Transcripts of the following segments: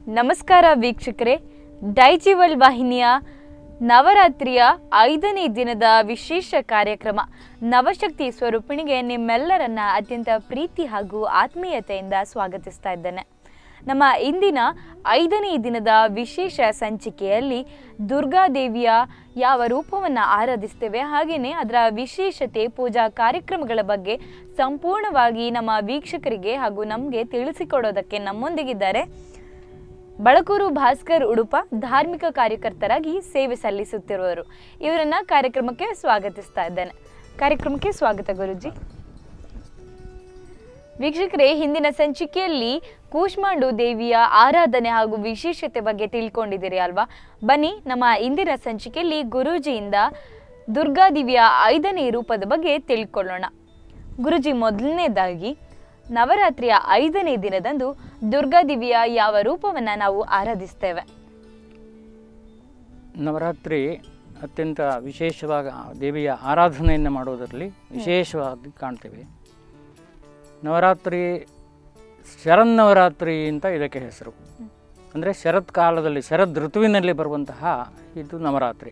ನಮಸ್ಕಾರ ವೀಕ್ಷಕರೇ ಡೈಜಿವಲ್ ವಾಹಿನಿಯ ನವರಾತ್ರಿಯ ಐದನೇ ದಿನದ ವಿಶೇಷ ಕಾರ್ಯಕ್ರಮ ನವಶಕ್ತಿ ಸ್ವರೂಪಿಣಿಗೆ ನಿಮ್ಮೆಲ್ಲರನ್ನ ಅತ್ಯಂತ ಪ್ರೀತಿ ಹಾಗೂ ಆತ್ಮೀಯತೆಯಿಂದ ಸ್ವಾಗತಿಸ್ತಾ ಇದ್ದೇನೆ ನಮ್ಮ ಇಂದಿನ ಐದನೇ ದಿನದ ವಿಶೇಷ ಸಂಚಿಕೆಯಲ್ಲಿ ದುರ್ಗಾದೇವಿಯ ಯಾವ ರೂಪವನ್ನು ಆರಾಧಿಸ್ತೇವೆ ಹಾಗೆಯೇ ಅದರ ವಿಶೇಷತೆ ಪೂಜಾ ಕಾರ್ಯಕ್ರಮಗಳ ಬಗ್ಗೆ ಸಂಪೂರ್ಣವಾಗಿ ನಮ್ಮ ವೀಕ್ಷಕರಿಗೆ ಹಾಗೂ ನಮಗೆ ತಿಳಿಸಿಕೊಡೋದಕ್ಕೆ ನಮ್ಮೊಂದಿಗಿದ್ದಾರೆ ಬಳಕೂರು ಭಾಸ್ಕರ್ ಉಡುಪ ಧಾರ್ಮಿಕ ಕಾರ್ಯಕರ್ತರಾಗಿ ಸೇವೆ ಸಲ್ಲಿಸುತ್ತಿರುವವರು ಇವರನ್ನ ಕಾರ್ಯಕ್ರಮಕ್ಕೆ ಸ್ವಾಗತಿಸ್ತಾ ಇದ್ದೇನೆ ಕಾರ್ಯಕ್ರಮಕ್ಕೆ ಸ್ವಾಗತ ಗುರುಜಿ ವೀಕ್ಷಕರೇ ಹಿಂದಿನ ಸಂಚಿಕೆಯಲ್ಲಿ ಕೂಷ್ಮಾಂಡು ದೇವಿಯ ಆರಾಧನೆ ಹಾಗೂ ವಿಶೇಷತೆ ಬಗ್ಗೆ ತಿಳ್ಕೊಂಡಿದ್ದೀರಿ ಅಲ್ವಾ ಬನ್ನಿ ನಮ್ಮ ಇಂದಿನ ಸಂಚಿಕೆಯಲ್ಲಿ ಗುರೂಜಿಯಿಂದ ದುರ್ಗಾದೇವಿಯ ಐದನೇ ರೂಪದ ಬಗ್ಗೆ ತಿಳ್ಕೊಳ್ಳೋಣ ಗುರುಜಿ ಮೊದಲನೇದಾಗಿ ನವರಾತ್ರಿಯ ಐದನೇ ದಿನದಂದು ದುರ್ಗಾದೇವಿಯ ಯಾವ ರೂಪವನ್ನು ನಾವು ಆರಾಧಿಸ್ತೇವೆ ನವರಾತ್ರಿ ಅತ್ಯಂತ ವಿಶೇಷವಾಗಿ ಆ ದೇವಿಯ ಆರಾಧನೆಯನ್ನು ಮಾಡುವುದರಲ್ಲಿ ವಿಶೇಷವಾಗಿ ಕಾಣ್ತೇವೆ ನವರಾತ್ರಿ ಶರನ್ನವರಾತ್ರಿ ಅಂತ ಇದಕ್ಕೆ ಹೆಸರು ಅಂದರೆ ಶರತ್ ಕಾಲದಲ್ಲಿ ಶರದ್ ಋತುವಿನಲ್ಲಿ ಬರುವಂತಹ ಇದು ನವರಾತ್ರಿ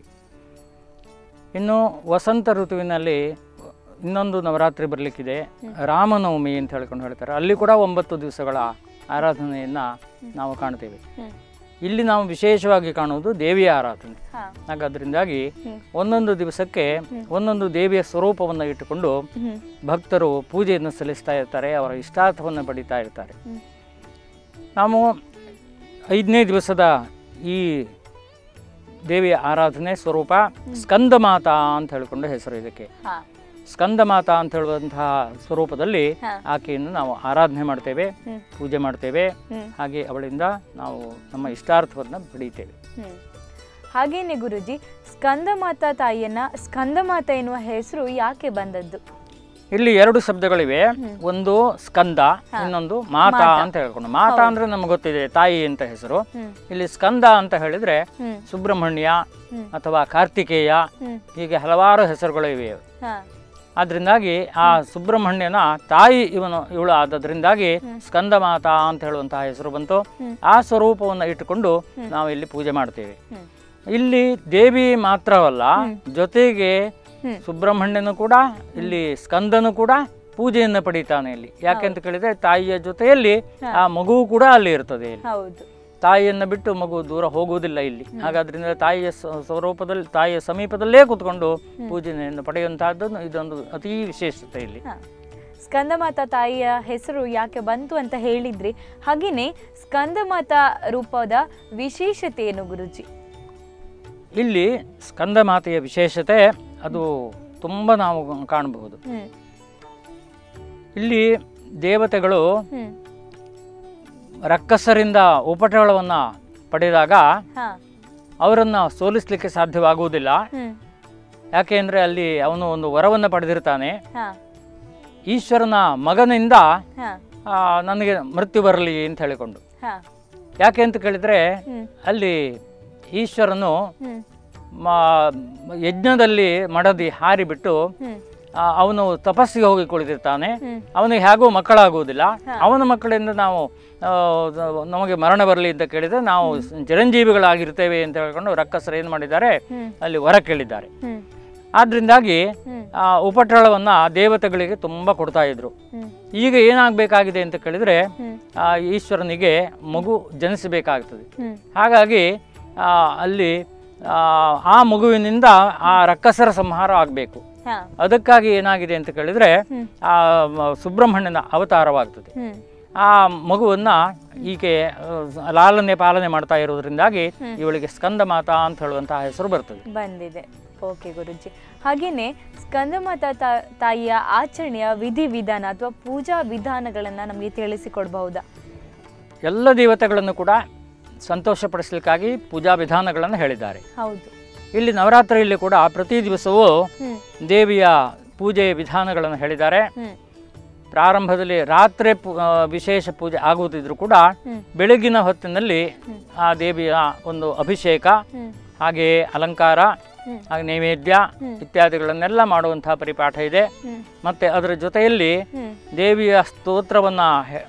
ಇನ್ನು ವಸಂತ ಋತುವಿನಲ್ಲಿ ಇನ್ನೊಂದು ನವರಾತ್ರಿ ಬರಲಿಕ್ಕಿದೆ ರಾಮನವಮಿ ಅಂತ ಹೇಳ್ಕೊಂಡು ಹೇಳ್ತಾರೆ ಅಲ್ಲಿ ಕೂಡ ಒಂಬತ್ತು ದಿವಸಗಳ ಆರಾಧನೆಯನ್ನು ನಾವು ಕಾಣ್ತೇವೆ ಇಲ್ಲಿ ನಾವು ವಿಶೇಷವಾಗಿ ಕಾಣುವುದು ದೇವಿಯ ಆರಾಧನೆ ಹಾ ಹಾಗಾದ್ರಿಂದಾಗಿ ಹ್ಮ್. ಒಂದೊಂದು ದಿವಸಕ್ಕೆ ಒಂದೊಂದು ದೇವಿಯ ಸ್ವರೂಪವನ್ನು ಇಟ್ಟುಕೊಂಡು ಹ್ಮ್ ಭಕ್ತರು ಪೂಜೆಯನ್ನು ಸಲ್ಲಿಸ್ತಾ ಇರ್ತಾರೆ ಅವರ ಇಷ್ಟಾರ್ಥವನ್ನು ಪಡಿತಾ ಇರ್ತಾರೆ ಹ್ಮ್. ನಾವು ಐದನೇ ದಿವಸದ ಈ ದೇವಿಯ ಆರಾಧನೆ ಸ್ವರೂಪ ಸ್ಕಂದ ಮಾತಾ ಅಂತ ಹೇಳಿಕೊಂಡು ಹೆಸರು ಇದಕ್ಕೆ ಹಾ ಸ್ಕಂದ ಮಾತಾ ಅಂತ ಹೇಳುವಂತಹ ಸ್ವರೂಪದಲ್ಲಿ ಹಾ. ಆಕೆಯನ್ನು ನಾವು ಆರಾಧನೆ ಮಾಡ್ತೇವೆ ಹ್ಮ್. ಪೂಜೆ ಮಾಡ್ತೇವೆ ಹ್ಮ್ ಹಾಗೆ ಅವಳಿಂದ ನಾವು ನಮ್ಮ ಇಷ್ಟಾರ್ಥವನ್ನು ಪಡೀತೇವೆ ಹ್ಮ್. ಹಾಗೇನೆ ಗುರುಜಿ ಸ್ಕಂದ ಮಾತಾ ತಾಯಿಯನ್ನ ಸ್ಕಂದ ಮಾತಾ ಎನ್ನುವ ಹೆಸರು ಯಾಕೆ ಬಂದದ್ದು ಇಲ್ಲಿ ಎರಡು ಶಬ್ದಗಳಿವೆ ಒಂದು ಸ್ಕಂದ ಇನ್ನೊಂದು ಮಾತಾ ಅಂತ ಹೇಳ್ಕೊಂಡು ಮಾತಾ ಅಂದ್ರೆ ನಮ್ಗೆ ಗೊತ್ತಿದೆ ತಾಯಿ ಅಂತ ಹೆಸರು ಹ್ಮ್ ಇಲ್ಲಿ ಸ್ಕಂದ ಅಂತ ಹೇಳಿದ್ರೆ ಹ್ಮ್ ಸುಬ್ರಹ್ಮಣ್ಯ ಹ್ಮ್. ಅಥವಾ ಕಾರ್ತಿಕೇಯ ಹ್ಮ್ ಹೀಗೆ ಹಲವಾರು ಹೆಸರುಗಳಿವೆ ಹಾ ಆದ್ರಿಂದಾಗಿ ಆ ಸುಬ್ರಹ್ಮಣ್ಯನ ತಾಯಿ ಇವನು ಇವಳು ಆದದ್ರಿಂದಾಗಿ ಸ್ಕಂದ ಮಾತಾ ಅಂತ ಹೇಳುವಂತಹ ಹೆಸರು ಬಂತು ಹ್ಮ್. ಆ ಸ್ವರೂಪವನ್ನು ಇಟ್ಟುಕೊಂಡು ನಾವು ಇಲ್ಲಿ ಪೂಜೆ ಮಾಡ್ತೇವೆ ಹ್ಮ್ ಇಲ್ಲಿ ದೇವಿ ಮಾತ್ರವಲ್ಲ ಜೊತೆಗೆ ಹ್ಮ್. ಸುಬ್ರಹ್ಮಣ್ಯನು ಕೂಡ ಇಲ್ಲಿ ಸ್ಕಂದನು ಕೂಡ ಪೂಜೆಯನ್ನು ಪಡಿತಾನೆ ಇಲ್ಲಿ ಯಾಕೆಂತ ಕೇಳಿದ್ರೆ ತಾಯಿಯ ಜೊತೆಯಲ್ಲಿ ಆ ಮಗುವು ಕೂಡ ಅಲ್ಲಿ ಇರ್ತದೆ ಇಲ್ಲಿ ಹೌದು ತಾಯಿಯನ್ನು ಬಿಟ್ಟು ಮಗು ದೂರ ಹೋಗುವುದಿಲ್ಲ ಇಲ್ಲಿ ಹಾಗಾದ್ರಿಂದ ತಾಯಿಯ ಸ- ಸ್ವರೂಪದಲ್ಲಿ ತಾಯಿಯ ಸಮೀಪದಲ್ಲೇ ಕೂತ್ಕೊಂಡು ಪೂಜೆಯನ್ನು ಪಡೆಯುವಂತಹದ್ದು ಇದೊಂದು ಅತೀ ವಿಶೇಷತೆ ಇಲ್ಲಿ ಹಾ. ಸ್ಕಂದ ಮಾತಾ ತಾಯಿಯ ಹೆಸರು ಯಾಕೆ ಬಂತು ಅಂತ ಹೇಳಿದ್ರಿ ಹಾಗೇನೆ ಸ್ಕಂದ ಮಾತಾ ರೂಪದ ವಿಶೇಷತೆ ಏನು ಗುರುಜಿ ಇಲ್ಲಿ ಸ್ಕಂದ ಮಾತೆಯ ವಿಶೇಷತೆ ಅದು ತುಂಬ ನಾವು ಕಾಣಬಹುದು ಹ್ಮ್ ಇಲ್ಲಿ ದೇವತೆಗಳು ಹ್ಮ್ ರಕ್ಕಸರಿಂದ ಉಪಟಳವನ್ನು ಪಡೆದಾಗ ಹಾ ಅವರನ್ನು ಸೋಲಿಸಲಿಕ್ಕೆ ಸಾಧ್ಯವಾಗುವುದಿಲ್ಲ ಹ್ಮ್ ಯಾಕೆ ಅಂದರೆ ಅಲ್ಲಿ ಅವನು ಒಂದು ವರವನ್ನು ಪಡೆದಿರ್ತಾನೆ ಹಾ ಈಶ್ವರನ ಮಗನಿಂದ ಹಾ ಆ, ನನಗೆ ಮೃತ್ಯು ಬರಲಿ ಅಂತ ಹೇಳಿಕೊಂಡು ಹಾ ಯಾಕೆ ಅಂತ ಕೇಳಿದರೆ ಹ್ಮ್ ಅಲ್ಲಿ ಈಶ್ವರನು ಹ್ಮ್ ಮ- ಯಜ್ಞದಲ್ಲಿ ಮಡದಿ ಹಾರಿಬಿಟ್ಟು ಹ್ಮ್ ಆ, ಅವನು ತಪಸ್ಸಿಗೆ ಹೋಗಿ ಕುಳಿತಿರ್ತಾನೆ ಹ್ಮ್. ಅವನಿಗೆ ಹೇಗೂ ಮಕ್ಕಳಾಗುವುದಿಲ್ಲ ಅವನ ಮಕ್ಕಳಿಂದ ನಾವು ಆ, ನಮಗೆ ಮರಣ ಬರಲಿ ಅಂತ ಕೇಳಿದರೆ ನಾವು ಚಿರಂಜೀವಿಗಳಾಗಿರ್ತೇವೆ ಅಂತ ಹೇಳ್ಕೊಂಡು ರಕ್ಕಸರು ಏನು ಮಾಡಿದ್ದಾರೆ ಹ್ಮ್. ಅಲ್ಲಿ ವರ ಕೇಳಿದ್ದಾರೆ ಹ್ಮ್ ಆದ್ರಿಂದಾಗಿ ಹ್ಮ್. ಆ ಉಪಟಳವನ್ನು ದೇವತೆಗಳಿಗೆ ತುಂಬ ಕೊಡ್ತಾ ಇದ್ರು ಹ್ಮ್ ಈಗ ಏನಾಗಬೇಕಾಗಿದೆ ಅಂತ ಕೇಳಿದರೆ ಹ್ಮ್. ಆ ಈಶ್ವರನಿಗೆ ಮಗು ಜನಿಸಬೇಕಾಗ್ತದೆ ಹ್ಮ್ ಹಾಗಾಗಿ ಆ, ಅಲ್ಲಿ ಆ, ಆ ಮಗುವಿನಿಂದ ಆ ರಕ್ಕಸರ ಸಂಹಾರ ಆಗಬೇಕು ಹಾ ಅದಕ್ಕಾಗಿ ಏನಾಗಿದೆ ಅಂತ ಕೇಳಿದರೆ ಹ್ಮ್. ಆ ಮ- ಸುಬ್ರಹ್ಮಣ್ಯನ ಅವತಾರವಾಗ್ತದೆ ಹ್ಮ್ ಆ ಮಗುವನ್ನ ಈಕೆ ಆ, ಲಾಲನೆ ಪಾಲನೆ ಮಾಡ್ತಾ ಇರೋದ್ರಿಂದಾಗಿ ಇವಳಿಗೆ ಸ್ಕಂದ ಮಾತಾ ಅಂತ ಹೇಳುವಂತಹ ಹೆಸರು ಬರ್ತದೆ ಬಂದಿದೆ ಓಕೆ ಗುರುಜಿ ಹಾಗೇನೆ ಸ್ಕಂದ ಮಾತಾ ತಾ- ತಾಯಿಯ ಆಚರಣೆಯ ವಿಧಿ ವಿಧಾನ ಅಥವಾ ಪೂಜಾ ವಿಧಾನಗಳನ್ನ ನಮಗೆ ತಿಳಿಸಿಕೊಡ್ಬಹುದಾ ಎಲ್ಲ ದೇವತೆಗಳನ್ನು ಕೂಡ ಸಂತೋಷಪಡಿಸಲಿಕ್ಕಾಗಿ ಪೂಜಾ ವಿಧಾನಗಳನ್ನು ಹೇಳಿದ್ದಾರೆ ಹೌದು ಇಲ್ಲಿ ನವರಾತ್ರಿಯಲ್ಲಿ ಕೂಡ ಪ್ರತಿ ದಿವಸವೂ ಹ್ಮ್ ದೇವಿಯ ಪೂಜೆ ವಿಧಾನಗಳನ್ನು ಹೇಳಿದ್ದಾರೆ ಹ್ಮ್ ಪ್ರಾರಂಭದಲ್ಲಿ ರಾತ್ರಿ ಪೂ- ಆ, ವಿಶೇಷ ಪೂಜೆ ಆಗುತ್ತಿದ್ರು ಕೂಡ ಹ್ಮ್. ಬೆಳಗಿನ ಹೊತ್ತಿನಲ್ಲಿ ಆ ದೇವಿಯ ಒಂದು ಅಭಿಷೇಕ ಹ್ಮ್ ಹಾಗೆಯೇ ಅಲಂಕಾರ ಹ್ಮ್. ಹಾಗೆ ನೈವೇದ್ಯ ಇತ್ಯಾದಿಗಳನ್ನೆಲ್ಲ ಮಾಡುವಂತಹ ಪರಿಪಾಠ ಇದೆ ಹ್ಮ್ ಮತ್ತು ಅದರ ಜೊತೆಯಲ್ಲಿ ಹ್ಮ್ ದೇವಿಯ ಸ್ತೋತ್ರವನ್ನು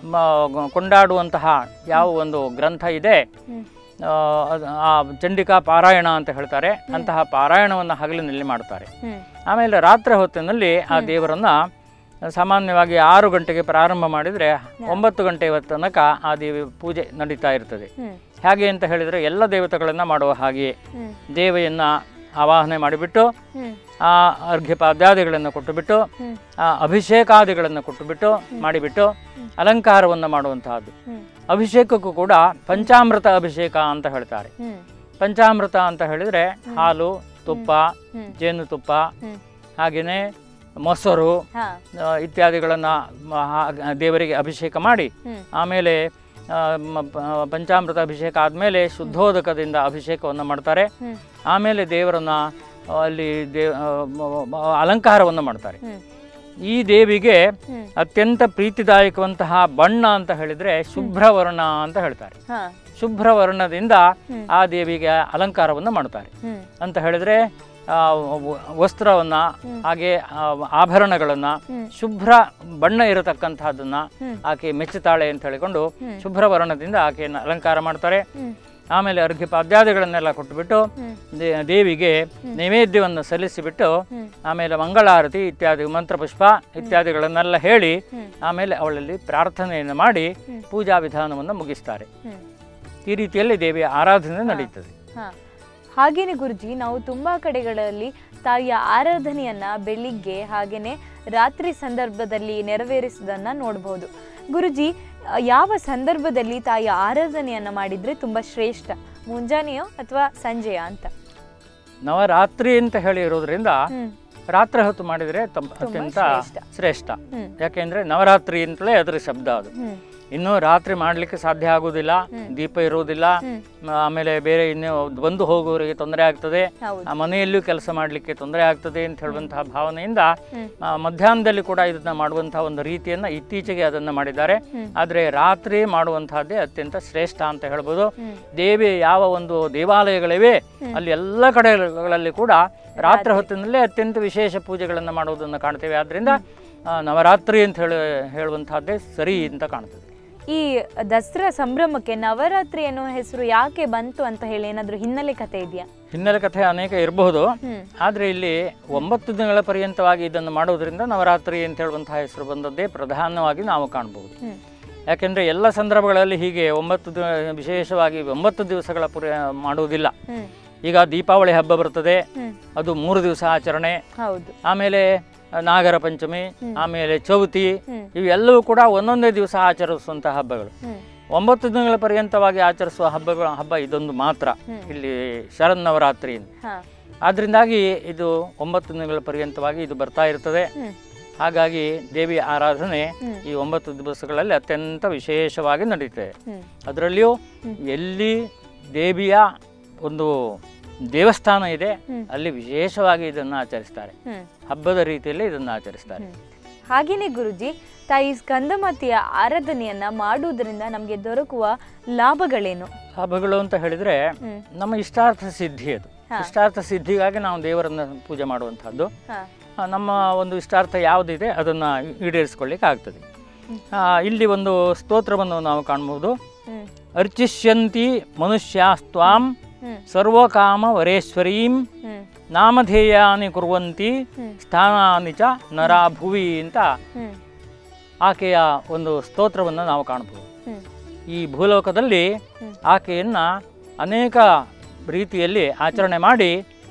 ಕೊಂಡಾಡುವಂತಹ ಯಾವ ಒಂದು ಗ್ರಂಥ ಇದೆ ಹ್ಮ್. ಆ, ಅದು- ಆ ಚಂಡಿಕಾ ಪಾರಾಯಣ ಅಂತ ಹೇಳ್ತಾರೆ ಅಂತಹ ಪಾರಾಯಣವನ್ನು ಹಗಲಿನಲ್ಲಿ ಮಾಡ್ತಾರೆ ಹ್ಮ್ ಆಮೇಲೆ ರಾತ್ರಿ ಹೊತ್ತಿನಲ್ಲಿ ಆ ದೇವರನ್ನ ಸಾಮಾನ್ಯವಾಗಿ ಆರು ಗಂಟೆಗೆ ಪ್ರಾರಂಭ ಮಾಡಿದರೆ ಒಂಬತ್ತು ಗಂಟೆಯ ತನಕ ಆ ದೇವಿ ಪೂಜೆ ನಡೀತಾ ಇರ್ತದೆ ಹ್ಮ್ ಹೇಗೆ ಅಂತ ಹೇಳಿದರೆ ಎಲ್ಲ ದೇವತೆಗಳನ್ನು ಮಾಡುವ ಹಾಗೆಯೇ ಹ್ಮ್ ದೇವಿಯನ್ನು ಆವಾಹನೆ ಮಾಡಿಬಿಟ್ಟು ಹ್ಮ್ ಆ ಅರ್ಘ್ಯಪಾದ್ಯಾದಿಗಳನ್ನು ಕೊಟ್ಟುಬಿಟ್ಟು ಹ್ಮ್ ಆ ಅಭಿಷೇಕಾದಿಗಳನ್ನು ಕೊಟ್ಟುಬಿಟ್ಟು ಮಾಡಿಬಿಟ್ಟು ಅಲಂಕಾರವನ್ನು ಮಾಡುವಂತಹದ್ದು ಹ್ಮ್ ಅಭಿಷೇಕಕ್ಕೂ ಕೂಡ ಪಂಚಾಮೃತ ಅಭಿಷೇಕ ಅಂತ ಹೇಳ್ತಾರೆ ಹ್ಮ್ ಪಂಚಾಮೃತ ಅಂತ ಹೇಳಿದರೆ ಹಾಲು ತುಪ್ಪ ಹ್ಮ್. ಜೇನುತುಪ್ಪ ಹ್ಮ್ ಹಾಗೆಯೇ ಮೊಸರು ಹಾ ಆ, ಇತ್ಯಾದಿಗಳನ್ನು ದೇವರಿಗೆ ಅಭಿಷೇಕ ಮಾಡಿ ಹ್ಮ್ ಆಮೇಲೆ ಆ, ಮ- ಪ- ಪಂಚಾಮೃತ ಅಭಿಷೇಕ ಆದಮೇಲೆ ಶುದ್ಧೋದಕದಿಂದ ಅಭಿಷೇಕವನ್ನು ಮಾಡ್ತಾರೆ ಹ್ಮ್ ಆಮೇಲೆ ದೇವರನ್ನು ಅಲ್ಲಿ ದೇವ ಆ, ಮ- ಮ- ಅಲಂಕಾರವನ್ನು ಮಾಡ್ತಾರೆ ಹ್ಮ್ ಈ ದೇವಿಗೆ ಹ್ಮ್ ಅತ್ಯಂತ ಪ್ರೀತಿದಾಯಕವಂತಹ ಬಣ್ಣ ಅಂತ ಹೇಳಿದರೆ ಶುಭ್ರವರ್ಣ ಅಂತ ಹೇಳ್ತಾರೆ ಹಾ ಶುಭ್ರವರ್ಣದಿಂದ ಹ್ಮ್. ಆ ದೇವಿಗೆ ಅಲಂಕಾರವನ್ನು ಮಾಡ್ತಾರೆ ಹ್ಮ್ ಅಂತ ಹೇಳಿದರೆ ವಸ್ತ್ರವನ್ನು ಹಾಗೆ ಆ, ಆಭರಣಗಳನ್ನು ಹ್ಮ್. ಶುಭ್ರ ಬಣ್ಣ ಇರತಕ್ಕಂತಹದ್ದನ್ನು ಹ್ಮ್. ಆಕೆ ಮೆಚ್ಚುತ್ತಾಳೆ ಅಂತ ಹೇಳಿಕೊಂಡು ಹ್ಮ್. ಶುಭ್ರ ವರ್ಣದಿಂದ ಆಕೆಯನ್ನು ಅಲಂಕಾರ ಮಾಡ್ತಾರೆ ಹ್ಮ್ ಆಮೇಲೆ ಅರ್ಘ್ಯಪಾದ್ಯಾದಿಗಳನ್ನೆಲ್ಲ ಕೊಟ್ಟುಬಿಟ್ಟು ಹ್ಮ್ ದೇ- ದೇವಿಗೆ ನೈವೇದ್ಯವನ್ನು ಸಲ್ಲಿಸಿಬಿಟ್ಟು ಹ್ಮ್ ಆಮೇಲೆ ಮಂಗಳಾರತಿ ಇತ್ಯಾದಿ ಮಂತ್ರಪುಷ್ಪ ಇತ್ಯಾದಿಗಳನ್ನೆಲ್ಲ ಹೇಳಿ ಹ್ಮ್. ಆಮೇಲೆ ಅವಳಲ್ಲಿ ಪ್ರಾರ್ಥನೆಯನ್ನು ಮಾಡಿ ಹ್ಮ್. ಪೂಜಾ ವಿಧಾನವನ್ನು ಮುಗಿಸ್ತಾರೆ ಹ್ಮ್ ಈ ರೀತಿಯಲ್ಲಿ ದೇವಿಯ ಆರಾಧನೆ ನಡೀತದೆ ಹಾ ಹಾಗೇನೆ ಗುರುಜಿ ನಾವು ತುಂಬಾ ಕಡೆಗಳಲ್ಲಿ ತಾಯಿಯ ಆರಾಧನೆಯನ್ನ ಬೆಳಿಗ್ಗೆ ಹಾಗೇನೆ ರಾತ್ರಿ ಸಂದರ್ಭದಲ್ಲಿ ನೆರವೇರಿಸುವುದನ್ನ ನೋಡಬಹುದು ಗುರುಜಿ ಆ, ಯಾವ ಸಂದರ್ಭದಲ್ಲಿ ತಾಯಿಯ ಆರಾಧನೆಯನ್ನ ಮಾಡಿದ್ರೆ ತುಂಬಾ ಶ್ರೇಷ್ಠ ಮುಂಜಾನೆಯೋ ಅಥವಾ ಸಂಜೆಯ ಅಂತ ನವರಾತ್ರಿ ಅಂತ ಹೇಳಿ ಇರೋದ್ರಿಂದ ಹ್ಮ್ ರಾತ್ರಿ ಹೊತ್ತು ಮಾಡಿದರೆ ತಮ್ ಅತ್ಯಂತ ಶ್ರೇಷ್ಠ. ಶ್ರೇಷ್ಠ ಹ್ಮ್ ಯಾಕೆಂದ್ರೆ ನವರಾತ್ರಿ ಅಂತಲೇ ಅದರ ಶಬ್ದ ಅದು ಹ್ಮ್ ಇನ್ನು ರಾತ್ರಿ ಮಾಡಲಿಕ್ಕೆ ಸಾಧ್ಯ ಆಗುವುದಿಲ್ಲ ದೀಪ ಇರುವುದಿಲ್ಲ ಹ್ಮ್. ಆಮೇಲೆ ಬೇರೆ ಇನ್ನು ಬಂದು ಹೋಗುವವರಿಗೆ ತೊಂದರೆ ಆಗ್ತದೆ ಹೌದು ಆ ಮನೆಯಲ್ಲೂ ಕೆಲಸ ಮಾಡಲಿಕ್ಕೆ ತೊಂದರೆ ಆಗ್ತದೆ ಅಂತ ಹೇಳುವಂತಹ ಭಾವನೆಯಿಂದ ಹ್ಮ್. ಆ, ಮಧ್ಯಾಹ್ನದಲ್ಲಿ ಕೂಡ ಇದನ್ನ ಮಾಡುವಂತಹ ಒಂದು ರೀತಿಯನ್ನ ಇತ್ತೀಚೆಗೆ ಅದನ್ನ ಮಾಡಿದ್ದಾರೆ ಹ್ಮ್. ಆದರೆ ರಾತ್ರಿ ಮಾಡುವಂತಹದ್ದೇ ಅತ್ಯಂತ ಶ್ರೇಷ್ಠ ಅಂತ ಹೇಳ್ಬೋದು ಹ್ಮ್. ದೇವಿ ಯಾವ ಒಂದು ದೇವಾಲಯಗಳಿವೆ ಅಲ್ಲಿ ಎಲ್ಲ ಕಡೆಗಳಲ್ಲಿ ಕೂಡ ರಾತ್ರಿ ಹೊತ್ತಿನಲ್ಲೇ ಅತ್ಯಂತ ವಿಶೇಷ ಪೂಜೆಗಳನ್ನು ಮಾಡುವುದನ್ನು ಕಾಣ್ತೇವೆ ಆದ್ರಿಂದ ಆ, ನವರಾತ್ರಿ ಅಂತ ಹೇಳಿ ಹೇಳುವಂತಹದ್ದೇ ಸರಿ ಅಂತ ಕಾಣ್ತದೆ ಈ ದಸರಾ ಸಂಭ್ರಮಕ್ಕೆ ನವರಾತ್ರಿ ಅನ್ನೋ ಹೆಸರು ಯಾಕೆ ಬಂತು ಅಂತ ಹೇಳಿ ಏನಾದ್ರೂ ಹಿನ್ನೆಲೆ ಕಥೆ ಇದೆಯಾ ಹಿನ್ನೆಲೆ ಕಥೆ ಅನೇಕ ಇರಬಹುದು ಹ್ಮ್ ಆದರೆ ಇಲ್ಲಿ ಒಂಬತ್ತು ದಿನಗಳ ಪರ್ಯಂತವಾಗಿ ಇದನ್ನು ಮಾಡೋದ್ರಿಂದ ನವರಾತ್ರಿ ಅಂತ ಹೇಳುವಂತಹ ಹೆಸರು ಬಂದದ್ದೇ ಪ್ರಧಾನವಾಗಿ ನಾವು ಕಾಣಬಹುದು ಹ್ಮ್ ಯಾಕೆಂದರೆ ಎಲ್ಲ ಸಂದರ್ಭಗಳಲ್ಲಿ ಹೀಗೆ ಒಂಬತ್ತು ದಿನ ವಿಶೇಷವಾಗಿ ಒಂಬತ್ತು ದಿವಸಗಳ ಪುರ ಮಾಡುವುದಿಲ್ಲ ಹ್ಮ್ ಈಗ ದೀಪಾವಳಿ ಹಬ್ಬ ಬರ್ತದೆ ಹ್ಮ್ ಅದು ಮೂರು ದಿವಸ ಆಚರಣೆ ಹೌದು ಆಮೇಲೆ ನಾಗರ ಪಂಚಮಿ ಆಮೇಲೆ ಚೌತಿ ಹ್ಮ್. ಇವೆಲ್ಲವೂ ಕೂಡ ಒಂದೊಂದೇ ದಿವಸ ಆಚರಿಸುವಂತಹ ಹಬ್ಬಗಳು ಹ್ಮ್ ಒಂಬತ್ತು ದಿನಗಳ ಪರ್ಯಂತವಾಗಿ ಆಚರಿಸುವ ಹಬ್ಬಗಳ ಹಬ್ಬ ಇದೊಂದು ಮಾತ್ರ ಇಲ್ಲಿ ಶರನ್ನವರಾತ್ರಿ ಹಾ ಆದ್ರಿಂದಾಗಿ ಇದು ಒಂಬತ್ತು ದಿನಗಳ ಪರ್ಯಂತವಾಗಿ ಇದು ಬರ್ತಾ ಇರ್ತದೆ ಹ್ಮ್ ಹಾಗಾಗಿ ದೇವಿಯ ಆರಾಧನೆ ಹ್ಮ್. ಈ ಒಂಬತ್ತು ದಿವಸಗಳಲ್ಲಿ ಅತ್ಯಂತ ವಿಶೇಷವಾಗಿ ನಡೀತದೆ ಹ್ಮ್ ಅದರಲ್ಲಿಯೂ ಎಲ್ಲಿ ದೇವಿಯ ಒಂದು ದೇವಸ್ಥಾನ ಇದೆ ಹ್ಮ್. ಅಲ್ಲಿ ವಿಶೇಷವಾಗಿ ಇದನ್ನು ಆಚರಿಸ್ತಾರೆ ಹ್ಮ್ ಹಬ್ಬದ ರೀತಿಯಲ್ಲಿ ಇದನ್ನು ಆಚರಿಸ್ತಾರೆ ಹ್ಮ್. ಹಾಗೇನೆ ಗುರುಜಿ ತಾಯಿ ಸ್ಕಂದಮಾತೆಯ ಆರಾಧನೆಯನ್ನ ಮಾಡುವುದರಿಂದ ನಮಗೆ ದೊರಕುವ ಲಾಭಗಳೇನು ಹಬ್ಬಗಳು ಅಂತ ಹೇಳಿದ್ರೆ ಹ್ಮ್ ನಮ್ಮ ಇಷ್ಟಾರ್ಥ ಸಿದ್ಧಿ ಅದು ಹಾ. ಇಷ್ಟಾರ್ಥ ಸಿದ್ಧಿಗಾಗಿ ನಾವು ದೇವರನ್ನ ಪೂಜೆ ಮಾಡುವಂಥದ್ದು ಹಾ ಆ, ನಮ್ಮ ಒಂದು ಇಷ್ಟಾರ್ಥ ಯಾವುದಿದೆ ಅದನ್ನು ಈಡೇರಿಸ್ಕೊಳ್ಳಿಕ್ಕೆ ಆಗ್ತದೆ ಆ, ಇಲ್ಲಿ ಒಂದು ಸ್ತೋತ್ರವನ್ನು ನಾವು ಕಾಣ್ಬೋದು ಹ್ಮ್ ಅರ್ಚಿಷ್ಯಂತಿ ಮನುಷ್ಯಾಸ್ತ್ವಾಂ ಹ್ಮ್ ಸರ್ವಕಾಮ ವರೇಶ್ವರೀಂ ಹ್ಮ್ ನಾಮಧೇಯಾನಿ ಕುರುವಂತಿ ಹ್ಮ್. ಸ್ಥಾನಾನಿ ಚ ನರಾ ಭುವಿ ಅಂತ ಹ್ಮ್ ಆಕೆಯ ಒಂದು ಸ್ತೋತ್ರವನ್ನು ನಾವು ಕಾಣ್ಬೋದು ಹ್ಮ್ ಈ ಭೂಲೋಕದಲ್ಲಿ ಹ್ಮ್. ಆಕೆಯನ್ನು ಅನೇಕ ರೀತಿಯಲ್ಲಿ ಆಚರಣೆ ಮಾಡಿ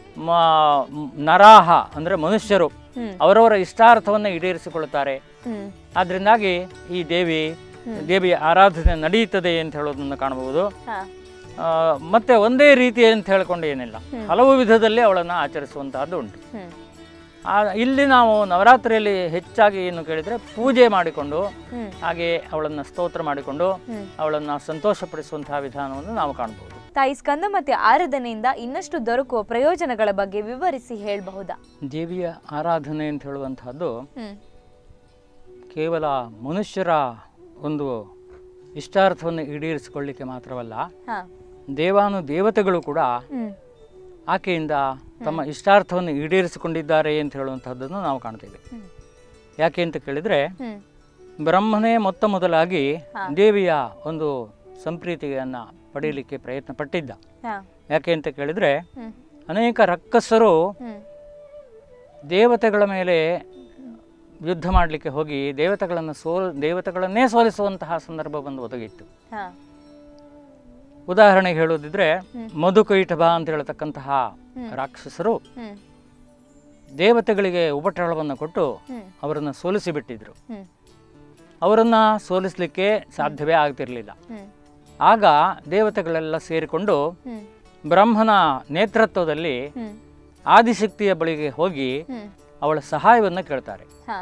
ಮ- ನರಾಹ ಅಂದರೆ ಮನುಷ್ಯರು ಹ್ಮ್ ಅವರವರ ಇಷ್ಟಾರ್ಥವನ್ನು ಈಡೇರಿಸಿಕೊಳ್ಳುತ್ತಾರೆ ಹ್ಮ್ ಆದ್ರಿಂದಾಗಿ ಈ ದೇವಿ ದೇವಿಯ ಆರಾಧನೆ ನಡೆಯುತ್ತದೆ ಅಂತ ಹೇಳೋದನ್ನು ಕಾಣಬಹುದು ಹಾ ಆ, ಮತ್ತೆ ಒಂದೇ ರೀತಿ ಅಂತ ಹೇಳ್ಕೊಂಡು ಏನಿಲ್ಲ ಹಲವು ವಿಧದಲ್ಲಿ ಅವಳನ್ನು ಆಚರಿಸುವಂತಹದ್ದು ಉಂಟು ಹ್ಮ್ ಆ, ಇಲ್ಲಿ ನಾವು ನವರಾತ್ರಿಯಲ್ಲಿ ಹೆಚ್ಚಾಗಿ ಏನು ಕೇಳಿದರೆ ಪೂಜೆ ಮಾಡಿಕೊಂಡು ಹ್ಮ್ ಹಾಗೆ ಅವಳನ್ನು ಸ್ತೋತ್ರ ಮಾಡಿಕೊಂಡು ಹ್ಮ್. ಅವಳನ್ನು ಸಂತೋಷಪಡಿಸುವಂತಹ ವಿಧಾನವನ್ನು ನಾವು ಕಾಣಬಹುದು ತಾಯಿ ಸ್ಕಂದಮತಿ ಆರಾಧನೆಯಿಂದ ಇನ್ನಷ್ಟು ದೊರಕುವ ಪ್ರಯೋಜನಗಳ ಬಗ್ಗೆ ವಿವರಿಸಿ ಹೇಳಬಹುದಾ ದೇವಿಯ ಆರಾಧನೆ ಅಂತ ಹೇಳುವಂತಹದ್ದು ಹ್ಮ್ ಕೇವಲ ಮನುಷ್ಯರ ಒಂದು ಇಷ್ಟಾರ್ಥವನ್ನು ಈಡೇರಿಸಿಕೊಳ್ಳಿಕ್ಕೆ ಮಾತ್ರವಲ್ಲ ಹಾ ದೇವಾನು ದೇವತೆಗಳು ಕೂಡ ಹ್ಮ್ ಆಕೆಯಿಂದ ತಮ್ಮ ಇಷ್ಟಾರ್ಥವನ್ನು ಈಡೇರಿಸಿಕೊಂಡಿದ್ದಾರೆ ಅಂತ ಹೇಳುವಂಥದ್ದನ್ನು ನಾವು ಕಾಣ್ತೇವೆ ಹ್ಮ್. ಯಾಕೆ ಅಂತ ಕೇಳಿದರೆ ಹ್ಮ್ ಬ್ರಹ್ಮನೇ ಮೊತ್ತ ಮೊದಲಾಗಿ ಹಾ. ದೇವಿಯ ಒಂದು ಸಂಪ್ರೀತಿಯನ್ನು ಪಡೆಯಲಿಕ್ಕೆ ಪ್ರಯತ್ನ ಪಟ್ಟಿದ್ದ ಹಾ ಯಾಕೆ ಅಂತ ಕೇಳಿದರೆ ಹ್ಮ್ ಅನೇಕ ರಕ್ಕಸರು ಹ್ಮ್ ದೇವತೆಗಳ ಮೇಲೆ ಯುದ್ಧ ಮಾಡಲಿಕ್ಕೆ ಹೋಗಿ ದೇವತೆಗಳನ್ನು ಸೋಲ್ ದೇವತೆಗಳನ್ನೇ ಸೋಲಿಸುವಂತಹ ಸಂದರ್ಭ ಬಂದು ಒದಗಿತ್ತು ಹಾ ಉದಾಹರಣೆಗೆ ಹೇಳೋದಿದ್ರೆ ಹ್ಮ್. ಮಧುಕೈಟಭ ಅಂತ ಹೇಳ್ತಕ್ಕಂತಹ ಹ್ಮ್. ರಾಕ್ಷಸರು ಹ್ಮ್ ದೇವತೆಗಳಿಗೆ ಉಪಟಳವನ್ನು ಕೊಟ್ಟು ಹ್ಮ್ ಅವರನ್ನು ಸೋಲಿಸಿಬಿಟ್ಟಿದ್ರು ಹ್ಮ್ ಅವರನ್ನು ಸೋಲಿಸಲಿಕ್ಕೆ ಸಾಧ್ಯವೇ ಆಗ್ತಿರಲಿಲ್ಲ ಹ್ಮ್ ಆಗ ದೇವತೆಗಳೆಲ್ಲ ಸೇರಿಕೊಂಡು ಹ್ಮ್ ಬ್ರಹ್ಮನ ನೇತೃತ್ವದಲ್ಲಿ ಹ್ಮ್ ಆದಿಶಕ್ತಿಯ ಬಳಿಗೆ ಹೋಗಿ ಹ್ಮ್ ಅವಳ ಸಹಾಯವನ್ನು ಕೇಳ್ತಾರೆ ಹಾ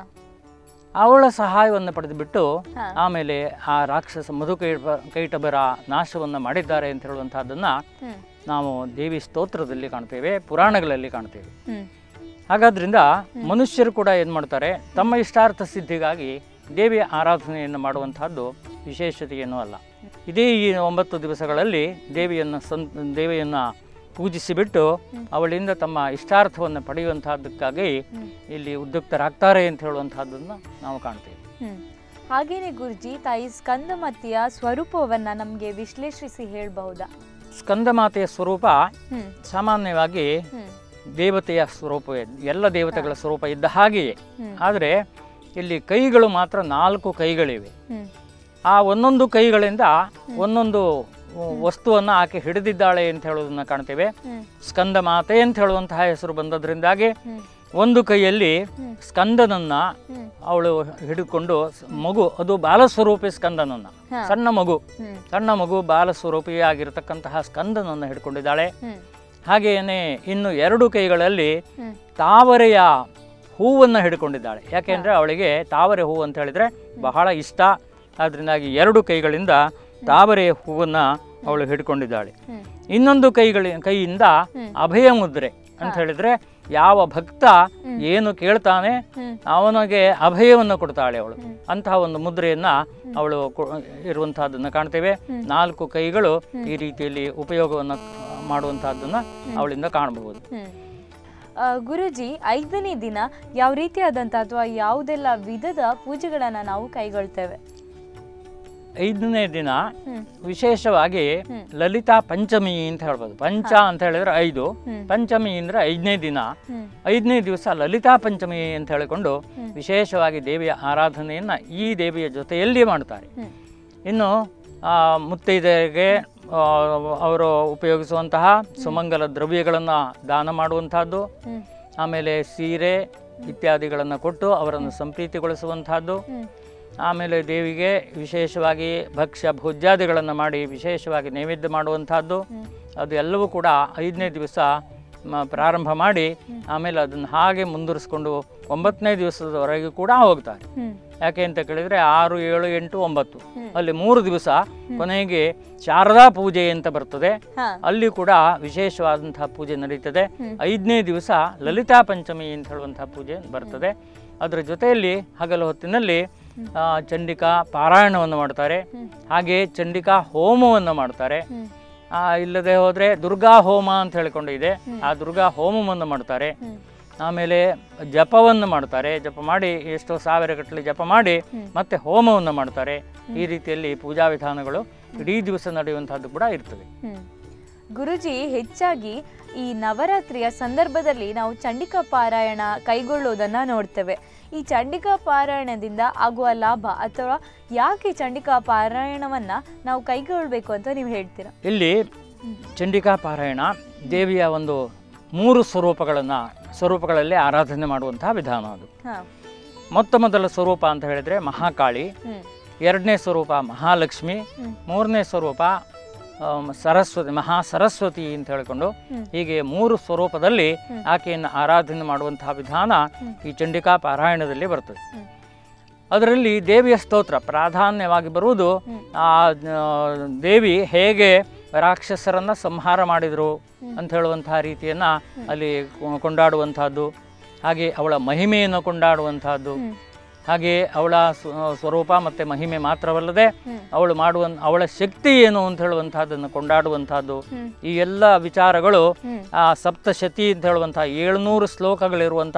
ಅವಳ ಸಹಾಯವನ್ನು ಪಡೆದುಬಿಟ್ಟು ಹಾ. ಆಮೇಲೆ ಆ ರಾಕ್ಷಸ ಮಧುಕೈಟ ಕೈಟಬರ ನಾಶವನ್ನು ಮಾಡಿದ್ದಾರೆ ಅಂತ ಹೇಳುವಂತಹದ್ದನ್ನು ಹ್ಮ್ ನಾವು ದೇವಿ ಸ್ತೋತ್ರದಲ್ಲಿ ಕಾಣ್ತೇವೆ ಪುರಾಣಗಳಲ್ಲಿ ಕಾಣ್ತೇವೆ ಹ್ಮ್ ಹಾಗಾದ್ರಿಂದ ಮನುಷ್ಯರು ಕೂಡ ಏನು ಮಾಡ್ತಾರೆ ತಮ್ಮ ಇಷ್ಟಾರ್ಥ ಸಿದ್ಧಿಗಾಗಿ ದೇವಿಯ ಆರಾಧನೆಯನ್ನು ಮಾಡುವಂತಹದ್ದು ವಿಶೇಷತೆ ಏನೂ ಅಲ್ಲ ಇದೇ ಈ ಒಂಬತ್ತು ದಿವಸಗಳಲ್ಲಿ ದೇವಿಯನ್ನು ಸಂ ದೇವಿಯನ್ನು ಪೂಜಿಸಿಬಿಟ್ಟು ಅವಳಿಂದ ತಮ್ಮ ಇಷ್ಟಾರ್ಥವನ್ನು ಪಡೆಯುವಂತಹದ್ದಕ್ಕಾಗಿ ಹ್ಮ್. ಇಲ್ಲಿ ಉದ್ಯುಕ್ತರಾಗ್ತಾರೆ ಅಂತ ಹೇಳುವಂತಹದ್ದನ್ನು ನಾವು ಕಾಣ್ತೇವೆ ಹ್ಮ್ ಹಾಗೇನೆ ಗುರುಜಿ ತಾಯಿ ಸ್ಕಂದಮತಿಯ ಸ್ವರೂಪವನ್ನ ನಮ್ಗೆ ವಿಶ್ಲೇಷಿಸಿ ಹೇಳ್ಬಹುದಾ ಸ್ಕಂದಮಾತೆಯ ಸ್ವರೂಪ ಹ್ಮ್ ಸಾಮಾನ್ಯವಾಗಿ ಹ್ಮ್ ದೇವತೆಯ ಸ್ವರೂಪವೇ ಎಲ್ಲ ದೇವತೆಗಳ ಸ್ವರೂಪ ಇದ್ದ ಹಾಗೆಯೇ ಹ್ಮ್. ಆದರೆ ಇಲ್ಲಿ ಕೈಗಳು ಮಾತ್ರ ನಾಲ್ಕು ಕೈಗಳಿವೆ ಹ್ಮ್ ಆ ಒಂದೊಂದು ಕೈಗಳಿಂದ ಒಂದೊಂದು ವಸ್ತುವನ್ನು ಆಕೆ ಹಿಡಿದಿದ್ದಾಳೆ ಅಂತ ಹೇಳೋದನ್ನ ಕಾಣ್ತೇವೆ ಹ್ಮ್ ಸ್ಕಂದ ಮಾತೆ ಅಂತ ಹೇಳುವಂತಹ ಹೆಸರು ಬಂದದ್ರಿಂದಾಗಿ ಹ್ಮ್ ಒಂದು ಕೈಯಲ್ಲಿ ಹ್ಮ್. ಸ್ಕಂದನನ್ನ ಹ್ಮ್ ಅವಳು ಹಿಡಿದುಕೊಂಡು ಸ್- ಮಗು ಅದು ಬಾಲಸ್ವರೂಪಿ ಸ್ಕಂದನನ್ನ ಹಾ. ಸಣ್ಣ ಮಗು ಹ್ಮ್ ಸಣ್ಣ ಮಗು ಬಾಲಸ್ವರೂಪಿಯಾಗಿರ್ತಕ್ಕಂತಹ ಸ್ಕಂದನನ್ನು ಹಿಡ್ಕೊಂಡಿದ್ದಾಳೆ ಹ್ಮ್ ಹಾಗೆಯೇ ಇನ್ನು ಎರಡು ಕೈಗಳಲ್ಲಿ ಹ್ಮ್ ತಾವರೆಯ ಹೂವನ್ನು ಹಿಡ್ಕೊಂಡಿದ್ದಾಳೆ ಯಾಕೆಂದರೆ ಅವಳಿಗೆ ತಾವರೆ ಹೂವು ಅಂತ ಹೇಳಿದರೆ ಬಹಳ ಇಷ್ಟ ಅದರಿಂದಾಗಿ ಎರಡು ಕೈಗಳಿಂದ ತಾವರೆಯ ಹೂವನ್ನು ಅವಳು ಹಿಡ್ಕೊಂಡಿದ್ದಾಳೆ ಹ್ಮ್ ಇನ್ನೊಂದು ಕೈಗಳಿ ಕೈಯಿಂದ ಹ್ಮ್. ಅಭಯ ಮುದ್ರೆ ಅಂತ ಹೇಳಿದರೆ ಯಾವ ಭಕ್ತ ಏನು ಕೇಳ್ತಾನೆ ಹ್ಮ್ ಅವನಿಗೆ ಅಭಯವನ್ನು ಕೊಡ್ತಾಳೆ ಅವಳು ಹ್ಮ್. ಅಂತಹ ಒಂದು ಮುದ್ರೆಯನ್ನು ಅವಳು ಕೊ- ಇರುವಂತಹದ್ದನ್ನು ಕಾಣ್ತೇವೆ ನಾಲ್ಕು ಕೈಗಳು ಈ ರೀತಿಯಲ್ಲಿ ಉಪಯೋಗವನ್ನು ಮಾಡುವಂತಹದ್ದನ್ನು ಅವಳಿಂದ ಕಾಣಬಹುದು ಹ್ಮ್ ಆ, ಗುರುಜಿ ಐದನೇ ದಿನ ಯಾವ ರೀತಿಯಾದಂಥ ಅಥವಾ ಯಾವುದೆಲ್ಲ ವಿಧದ ಪೂಜೆಗಳನ್ನ ನಾವು ಕೈಗೊಳ್ತೇವೆ ಐದನೇ ದಿನ ಹ್ಮ್ ವಿಶೇಷವಾಗಿ ಹ್ಮ್. ಲಲಿತಾ ಪಂಚಮಿ ಅಂತ ಹೇಳ್ಬೋದು ಪಂಚ ಅಂತ ಹೇಳಿದ್ರೆ ಐದು ಹ್ಮ್. ಪಂಚಮಿ ಅಂದ್ರೆ ಐದನೇ ದಿನ ಹ್ಮ್ ಐದನೇ ದಿವಸ ಲಲಿತಾ ಪಂಚಮಿ ಅಂತ ಹೇಳಿಕೊಂಡು ಹ್ಮ್. ವಿಶೇಷವಾಗಿ ದೇವಿಯ ಆರಾಧನೆಯನ್ನು ಈ ದೇವಿಯ ಜೊತೆಯಲ್ಲಿ ಮಾಡ್ತಾರೆ ಹ್ಮ್ ಇನ್ನು ಆ, ಮುತ್ತೈದೆಯರಿಗೆ ಆ, ಅವರು ಉಪಯೋಗಿಸುವಂತಹ ಸುಮಂಗಲ ದ್ರವ್ಯಗಳನ್ನು ದಾನ ಮಾಡುವಂತಹದ್ದು ಹ್ಮ್ ಆಮೇಲೆ ಸೀರೆ ಇತ್ಯಾದಿಗಳನ್ನು ಕೊಟ್ಟು ಅವರನ್ನು ಸಂಪ್ರೀತಿಗೊಳಿಸುವಂತಹದ್ದು ಹ್ಮ್ ಆಮೇಲೆ ದೇವಿಗೆ ವಿಶೇಷವಾಗಿ ಭಕ್ಷ್ಯ ಭೋಜ್ಯಾದಿಗಳನ್ನು ಮಾಡಿ ವಿಶೇಷವಾಗಿ ನೈವೇದ್ಯ ಮಾಡುವಂತಹದ್ದು ಹ್ಮ್. ಅದು ಎಲ್ಲವೂ ಕೂಡ ಐದನೇ ದಿವಸ ಮ- ಪ್ರಾರಂಭ ಮಾಡಿ ಆಮೇಲೆ ಅದನ್ನು ಹಾಗೆ ಮುಂದುವರಿಸ್ಕೊಂಡು ಒಂಬತ್ತನೇ ದಿವಸದವರೆಗೂ ಕೂಡ ಹೋಗ್ತಾರೆ ಹ್ಮ್ ಯಾಕೆ ಅಂತ ಕೇಳಿದರೆ ಆರು ಏಳು ಎಂಟು ಒಂಬತ್ತು ಹ್ಮ್. ಅಲ್ಲಿ ಮೂರು ದಿವಸ ಕೊನೆಗೆ ಶಾರದಾ ಪೂಜೆ ಅಂತ ಬರ್ತದೆ ಹಾ ಅಲ್ಲಿ ಕೂಡ ವಿಶೇಷವಾದಂತಹ ಪೂಜೆ ನಡೀತದೆ ಹ್ಮ್. ಐದನೇ ದಿವಸ ಲಲಿತಾ ಪಂಚಮಿ ಅಂತ ಹೇಳುವಂತಹ ಪೂಜೆ ಬರ್ತದೆ ಅದರ ಜೊತೆಯಲ್ಲಿ ಹಗಲು ಹೊತ್ತಿನಲ್ಲಿ ಆ, ಚಂಡಿಕಾ ಪಾರಾಯಣವನ್ನು ಮಾಡ್ತಾರೆ ಹ್ಮ್. ಹಾಗೆ ಚಂಡಿಕಾ ಹೋಮವನ್ನು ಮಾಡ್ತಾರೆ ಹ್ಮ್ ಆ, ಇಲ್ಲದೆ ಹೋದರೆ ದುರ್ಗಾ ಹೋಮ ಅಂತ ಹೇಳಿಕೊಂಡು ಇದೆ ಆ ದುರ್ಗಾ ಹೋಮವನ್ನು ಮಾಡ್ತಾರೆ ಹ್ಮ್ ಆಮೇಲೆ ಜಪವನ್ನು ಮಾಡ್ತಾರೆ ಜಪ ಮಾಡಿ ಎಷ್ಟೋ ಸಾವಿರ ಗಟ್ಟಲೆ ಜಪ ಮಾಡಿ ಹ್ಮ್. ಮತ್ತೆ ಹೋಮವನ್ನು ಮಾಡ್ತಾರೆ ಈ ರೀತಿಯಲ್ಲಿ ಪೂಜಾ ವಿಧಾನಗಳು ಇಡೀ ದಿವಸ ನಡೆಯುವಂತಹದ್ದು ಕೂಡ ಇರ್ತದೆ ಹ್ಮ್. ಗುರುಜಿ ಹೆಚ್ಚಾಗಿ ಈ ನವರಾತ್ರಿಯ ಸಂದರ್ಭದಲ್ಲಿ ನಾವು ಚಂಡಿಕಾ ಪಾರಾಯಣ ಕೈಗೊಳ್ಳುವುದನ್ನ ನೋಡ್ತೇವೆ ಈ ಚಂಡಿಕಾ ಪಾರಾಯಣದಿಂದ ಆಗುವ ಲಾಭ ಅಥವಾ ಯಾಕೆ ಚಂಡಿಕಾ ಪಾರಾಯಣವನ್ನ ನಾವು ಕೈಗೊಳ್ಬೇಕು ಅಂತ ನೀವು ಹೇಳ್ತೀರಾ ಇಲ್ಲಿ ಚಂಡಿಕಾ ಪಾರಾಯಣ ದೇವಿಯ ಒಂದು ಮೂರು ಸ್ವರೂಪಗಳನ್ನು ಸ್ವರೂಪಗಳಲ್ಲಿ ಆರಾಧನೆ ಮಾಡುವಂತಹ ವಿಧಾನ ಅದು ಹಾ ಮೊತ್ತ ಮೊದಲ ಸ್ವರೂಪ ಅಂತ ಹೇಳಿದರೆ ಮಹಾಕಾಳಿ ಹ್ಮ್ ಎರಡನೇ ಸ್ವರೂಪ ಮಹಾಲಕ್ಷ್ಮಿ ಹ್ಮ್. ಮೂರನೇ ಸ್ವರೂಪ ಆಮ್, ಸರಸ್ವತಿ ಮಹಾ ಸರಸ್ವತಿ ಅಂತ ಹೇಳಿಕೊಂಡು ಹ್ಮ್. ಹೀಗೆ ಮೂರು ಸ್ವರೂಪದಲ್ಲಿ ಹ್ಮ್. ಆಕೆಯನ್ನು ಆರಾಧನೆ ಮಾಡುವಂತಹ ವಿಧಾನ ಹ್ಮ್. ಈ ಚಂಡಿಕಾ ಪಾರಾಯಣದಲ್ಲಿ ಬರ್ತದೆ ಹ್ಮ್. ಅದರಲ್ಲಿ ದೇವಿಯ ಸ್ತೋತ್ರ ಪ್ರಾಧಾನ್ಯವಾಗಿ ಬರುವುದು ಹ್ಮ್. ಆ ಆ, ದೇವಿ ಹೇಗೆ ರಾಕ್ಷಸರನ್ನ ಸಂಹಾರ ಮಾಡಿದರು ಅಂತ ಹೇಳುವಂತಹ ರೀತಿಯನ್ನು ಅಲ್ಲಿ ಕೊ- ಕೊಂಡಾಡುವಂತಹದ್ದು ಹಾಗೆ ಅವಳ ಮಹಿಮೆಯನ್ನು ಕೊಂಡಾಡುವಂತಹದ್ದು ಹ್ಮ್. ಹಾಗೆ ಅವಳ ಸ್ವ- ಸ್ವರೂಪ ಮತ್ತು ಮಹಿಮೆ ಮಾತ್ರವಲ್ಲದೆ ಹ್ಮ್. ಅವಳು ಮಾಡುವ ಅವಳ ಶಕ್ತಿ ಏನು ಅಂತ ಹೇಳುವಂತಹದ್ದನ್ನು ಕೊಂಡಾಡುವಂತಹದ್ದು ಹ್ಮ್. ಈ ಎಲ್ಲ ವಿಚಾರಗಳು ಹ್ಮ್. ಆ ಸಪ್ತಶತಿ ಅಂತ ಹೇಳುವಂತಹ ಏಳ್ನೂರು ಶ್ಲೋಕಗಳಿರುವಂತಹ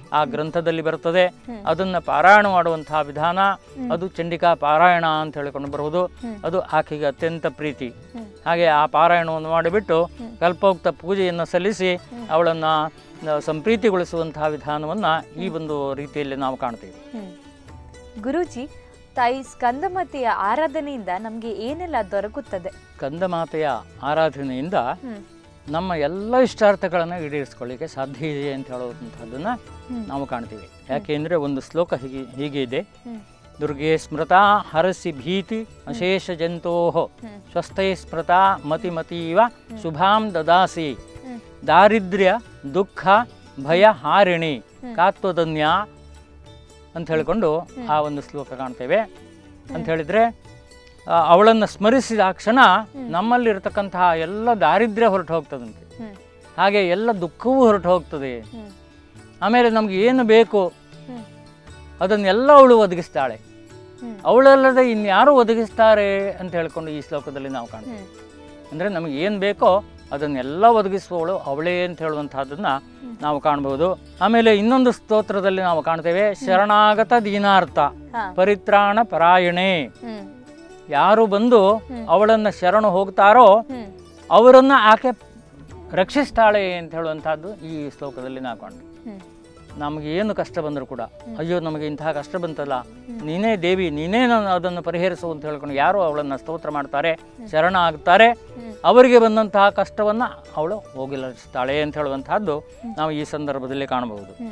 ಆ ಗ್ರಂಥದಲ್ಲಿ ಬರುತ್ತದೆ ಅದನ್ನು ಪಾರಾಯಣ ಮಾಡುವಂತಹ ವಿಧಾನ ಅದು ಚಂಡಿಕಾ ಪಾರಾಯಣ ಅಂತ ಹೇಳಿಕೊಂಡು ಬರುವುದು ಅದು ಆಕೆಗೆ ಅತ್ಯಂತ ಪ್ರೀತಿ ಹಾಗೆ ಆ ಪಾರಾಯಣವನ್ನು ಮಾಡಿಬಿಟ್ಟು ಕಲ್ಪೋಕ್ತ ಪೂಜೆಯನ್ನು ಸಲ್ಲಿಸಿ ಅವಳನ್ನು ಸಂಪ್ರೀತಿಗೊಳಿಸುವಂತಹ ವಿಧಾನವನ್ನು ಈ ಒಂದು ರೀತಿಯಲ್ಲಿ ನಾವು ಕಾಣ್ತೀವಿ ಹ್ಮ್. ಗುರೂಜಿ ತಾಯಿ ಸ್ಕಂದಮತಿಯ ಆರಾಧನೆಯಿಂದ ನಮಗೆ ಏನೆಲ್ಲ ದೊರಕುತ್ತದೆ ಕಂದಮಾತೆಯ ಆರಾಧನೆಯಿಂದ ಹ್ಮ್. ನಮ್ಮ ಎಲ್ಲ ಇಷ್ಟಾರ್ಥಗಳನ್ನು ಈಡೇರಿಸ್ಕೊಳ್ಳಿಕ್ಕೆ ಸಾಧ್ಯ ಇದೆ ಅಂತ ಹೇಳುವಂಥದ್ದನ್ನು ನಾವು ಕಾಣ್ತೀವಿ ಯಾಕೆಂದರೆ ಒಂದು ಶ್ಲೋಕ ಹೀಗೆ ಹೀಗೆ ಇದೆ ಹ್ಮ್. ದುರ್ಗೆ ಸ್ಮೃತಾ ಹರಸಿ ಭೀತಿ ಅಶೇಷ ಜಂತೋ ಸ್ವಸ್ಥೈ ಸ್ಮೃತಾ ಮತಿ ಮತೀವ ಶುಭಾಂ ದದಾಸಿ ಹ್ಮ್. ದಾರಿದ್ರ್ಯ ದುಃಖ ಭಯ ಹಾರಿಣಿ ಕಾತ್ವದನ್ಯ ಅಂತ ಹೇಳಿಕೊಂಡು ಆ ಒಂದು ಶ್ಲೋಕ ಕಾಣ್ತೇವೆ ಅಂತ ಹೇಳಿದ್ರೆ ಆ, ಅವಳನ್ನು ಸ್ಮರಿಸಿದ ಆ ಕ್ಷಣ ನಮ್ಮಲ್ಲಿರತಕ್ಕಂತಹ ಎಲ್ಲ ದಾರಿದ್ರ್ಯ ಹೊರಟು ಹೋಗ್ತದಂತೆ ಹ್ಮ್. ಹಾಗೆ ಎಲ್ಲ ದುಃಖವೂ ಹೊರಟು ಹೋಗ್ತದೆ ಹ್ಮ್. ಆಮೇಲೆ ನಮ್ಗೆ ಏನು ಬೇಕು ಹ್ಮ್. ಅದನ್ನೆಲ್ಲ ಅವಳು ಒದಗಿಸ್ತಾಳೆ ಹ್ಮ್. ಅವಳಲ್ಲದೆ ಇನ್ಯಾರು ಒದಗಿಸ್ತಾರೆ ಅಂತ ಹೇಳ್ಕೊಂಡು ಈ ಶ್ಲೋಕದಲ್ಲಿ ನಾವು ಕಾಣ್ತೀವಿ ಹ್ಮ್. ಅಂದರೆ ನಮಗೆ ಏನು ಬೇಕೋ ಅದನ್ನೆಲ್ಲ ಒದಗಿಸುವವಳು ಅವಳೇ ಅಂತ ಹೇಳುವಂತಹದ್ದನ್ನ ನಾವು ಕಾಣಬಹುದು ಆಮೇಲೆ ಇನ್ನೊಂದು ಸ್ತೋತ್ರದಲ್ಲಿ ನಾವು ಕಾಣ್ತೇವೆ ಶರಣಾಗತ ದೀನಾರ್ಥ ಹಾ. ಪರಿತ್ರಾಣ ಪರಾಯಣೆ ಹ್ಮ್. ಯಾರು ಬಂದು ಅವಳನ್ನು ಶರಣು ಹೋಗ್ತಾರೋ ಹ್ಮ್. ಅವರನ್ನ ಆಕೆ ರಕ್ಷಿಸ್ತಾಳೆ ಅಂತ ಹೇಳುವಂತಹದ್ದು ಈ ಶ್ಲೋಕದಲ್ಲಿ ನಾವು ಕಾಣ್ತೀವಿ ಹ್ಮ್. ನಮಗೆ ಏನು ಕಷ್ಟ ಬಂದರೂ ಕೂಡ ಅಯ್ಯೋ ನಮಗೆ ಇಂತಹ ಕಷ್ಟ ಬಂತಲ್ಲ ನೀನೇ ದೇವಿ ನೀನೇ ನನ್ನ ಅದನ್ನು ಪರಿಹರಿಸು ಅಂತ ಹೇಳ್ಕೊಂಡು ಯಾರು ಅವಳನ್ನು ಸ್ತೋತ್ರ ಮಾಡ್ತಾರೆ ಶರಣ ಆಗ್ತಾರೆ ಅವರಿಗೆ ಬಂದಂತಹ ಕಷ್ಟವನ್ನು ಅವಳು ಹೋಗಿಲಿಸ್ತಾಳೆ ಅಂತ ಹೇಳುವಂತಹದ್ದು ನಾವು ಈ ಸಂದರ್ಭದಲ್ಲಿ ಕಾಣಬಹುದು ಹ್ಮ್.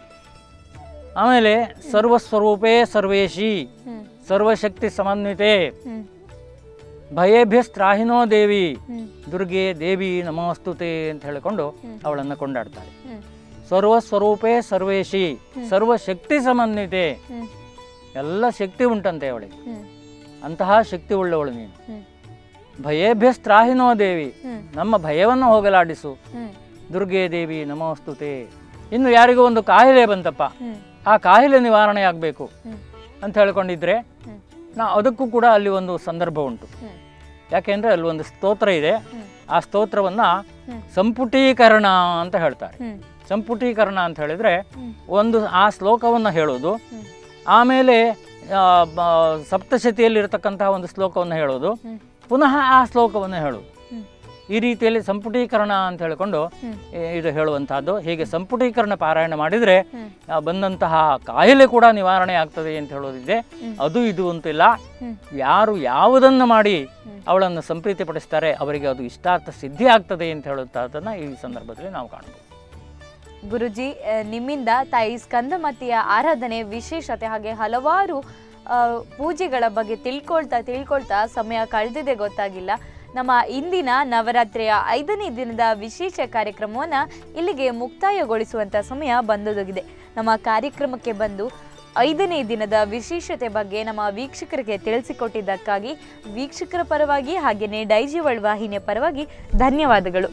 ಆಮೇಲೆ ಸರ್ವಸ್ವರೂಪೇ ಸರ್ವೇಶಿ ಹ್ಮ್. ಸರ್ವಶಕ್ತಿ ಸಮನ್ವಿತೆ ಹ್ಮ್. ಭಯೇಭ್ಯಸ್ತ್ರಾಹಿನೋ ದೇವಿ ಹ್ಮ್. ದುರ್ಗೆ ದೇವಿ ನಮೋಸ್ತುತೆ ಅಂತ ಹೇಳಿಕೊಂಡು ಅವಳನ್ನು ಕೊಂಡಾಡ್ತಾಳೆ ಹ್ಮ್. ಸರ್ವಸ್ವರೂಪೇ ಸರ್ವೇಶಿ ಸರ್ವಶಕ್ತಿ ಸಮನ್ವಿತೆ ಹ್ಮ್. ಎಲ್ಲ ಶಕ್ತಿ ಉಂಟಂತೆ ಅವಳಿಗೆ ಹ್ಮ್. ಅಂತಹ ಶಕ್ತಿ ಉಳ್ಳವಳು ನೀನು ಹ್ಮ್. ಭಯೇಭ್ಯಸ್ತ್ರಾಹಿನೋ ದೇವಿ ಹ್ಮ್. ನಮ್ಮ ಭಯವನ್ನು ಹೋಗಲಾಡಿಸು ಹ್ಮ್. ದುರ್ಗೆ ದೇವಿ ನಮೋಸ್ತುತೆ ಇನ್ನು ಯಾರಿಗೋ ಒಂದು ಕಾಯಿಲೆ ಬಂತಪ್ಪ ಹ್ಮ್. ಆ ಕಾಯಿಲೆ ನಿವಾರಣೆ ಆಗಬೇಕು ಹ್ಮ್. ಅಂತ ಹೇಳ್ಕೊಂಡಿದ್ರೆ ಹ್ಮ್. ನಾ ಅದಕ್ಕೂ ಕೂಡ ಅಲ್ಲಿ ಒಂದು ಸಂದರ್ಭ ಉಂಟು ಹ್ಮ್. ಯಾಕೆಂದ್ರೆ ಅಲ್ಲಿ ಒಂದು ಸ್ತೋತ್ರ ಇದೆ ಹ್ಮ್. ಆ ಸ್ತೋತ್ರವನ್ನ ಹ್ಮ್. ಸಂಪುಟೀಕರಣ ಅಂತ ಹೇಳ್ತಾರೆ ಹ್ಮ್. ಸಂಪುಟೀಕರಣ ಅಂತ ಹೇಳಿದ್ರೆ ಹ್ಮ್. ಒಂದು ಆ ಶ್ಲೋಕವನ್ನು ಹೇಳೋದು ಹ್ಮ್. ಆಮೇಲೆ ಆ, ಬ- ಸಪ್ತಶತಿಯಲ್ಲಿರ್ತಕ್ಕಂತಹ ಒಂದು ಶ್ಲೋಕವನ್ನು ಹೇಳೋದು ಹ್ಮ್. ಪುನಃ ಆ ಶ್ಲೋಕವನ್ನು ಹೇಳೋದು ಹ್ಮ್. ಈ ರೀತಿಯಲ್ಲಿ ಸಂಪುಟೀಕರಣ ಅಂತ ಹೇಳಿಕೊಂಡು ಹ್ಮ್. ಈ- ಇದು ಹೇಳುವಂತಹದ್ದು ಹೀಗೆ ಸಂಪುಟೀಕರಣ ಪಾರಾಯಣ ಮಾಡಿದರೆ ಹ್ಮ್. ಆ, ಬಂದಂತಹ ಕಾಯಿಲೆ ಕೂಡ ನಿವಾರಣೆ ಆಗ್ತದೆ ಅಂತ ಹೇಳೋದಿದೆ ಹ್ಮ್. ಅದು ಇದು ಅಂತಿಲ್ಲ ಹ್ಮ್. ಯಾರು ಯಾವುದನ್ನು ಮಾಡಿ ಹ್ಮ್. ಅವಳನ್ನು ಸಂಪ್ರೀತಿಪಡಿಸ್ತಾರೆ ಅವರಿಗೆ ಅದು ಇಷ್ಟಾರ್ಥ ಸಿದ್ಧಿ ಆಗ್ತದೆ ಅಂತ ಹೇಳುವಂತಹದ್ದನ್ನು ಈ ಸಂದರ್ಭದಲ್ಲಿ ನಾವು ಕಾಣಬಹುದು ಗುರುಜಿ ಆ, ನಿಮ್ಮಿಂದ ತಾಯಿ ಸ್ಕಂದಮತಿಯ ಆರಾಧನೆ ವಿಶೇಷತೆ ಹಾಗೆ ಹಲವಾರು ಆ, ಪೂಜೆಗಳ ಬಗ್ಗೆ ತಿಳ್ಕೊಳ್ತಾ ತಿಳ್ಕೊಳ್ತಾ ಸಮಯ ಕಳೆದಿದೆ ಗೊತ್ತಾಗಿಲ್ಲ ನಮ್ಮ ಇಂದಿನ ನವರಾತ್ರಿಯ ಐದನೇ ದಿನದ ವಿಶೇಷ ಕಾರ್ಯಕ್ರಮವನ್ನು ಇಲ್ಲಿಗೆ ಮುಕ್ತಾಯಗೊಳಿಸುವಂಥ ಸಮಯ ಬಂದೊದಗಿದೆ ನಮ್ಮ ಕಾರ್ಯಕ್ರಮಕ್ಕೆ ಬಂದು ಐದನೇ ದಿನದ ವಿಶೇಷತೆ ಬಗ್ಗೆ ನಮ್ಮ ವೀಕ್ಷಕರಿಗೆ ತಿಳಿಸಿಕೊಟ್ಟಿದ್ದಕ್ಕಾಗಿ ವೀಕ್ಷಕರ ಪರವಾಗಿ ಹಾಗೆಯೇ ಡೈಜಿವಳ್ ವಾಹಿನಿಯ ಪರವಾಗಿ ಧನ್ಯವಾದಗಳು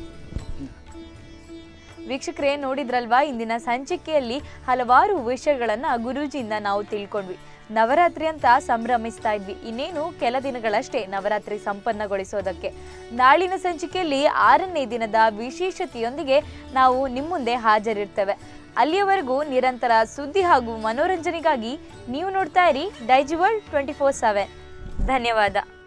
ವೀಕ್ಷಕರೇ ನೋಡಿದ್ರಲ್ವಾ ಇಂದಿನ ಸಂಚಿಕೆಯಲ್ಲಿ ಹಲವಾರು ವಿಷಯಗಳನ್ನು ಗುರೂಜಿಯಿಂದ ನಾವು ತಿಳ್ಕೊಂಡ್ವಿ ನವರಾತ್ರಿ ಅಂತ ಸಂಭ್ರಮಿಸ್ತಾ ಇದ್ವಿ ಇನ್ನೇನು ಕೆಲ ದಿನಗಳಷ್ಟೇ ನವರಾತ್ರಿ ಸಂಪನ್ನಗೊಳಿಸೋದಕ್ಕೆ ನಾಳಿನ ಸಂಚಿಕೆಯಲ್ಲಿ ಆರನೇ ದಿನದ ವಿಶೇಷತೆಯೊಂದಿಗೆ ನಾವು ನಿಮ್ಮ ಮುಂದೆ ಹಾಜರಿರ್ತೇವೆ ಅಲ್ಲಿಯವರೆಗೂ ನಿರಂತರ ಸುದ್ದಿ ಹಾಗೂ ಮನೋರಂಜನೆಗಾಗಿ ನೀವು ನೋಡ್ತಾ ಇರಿ ಡೈಜಿವರ್ಲ್ಡ್ ಟ್ವೆಂಟಿ ಫೋರ್ ಸೆವೆನ್ ಧನ್ಯವಾದ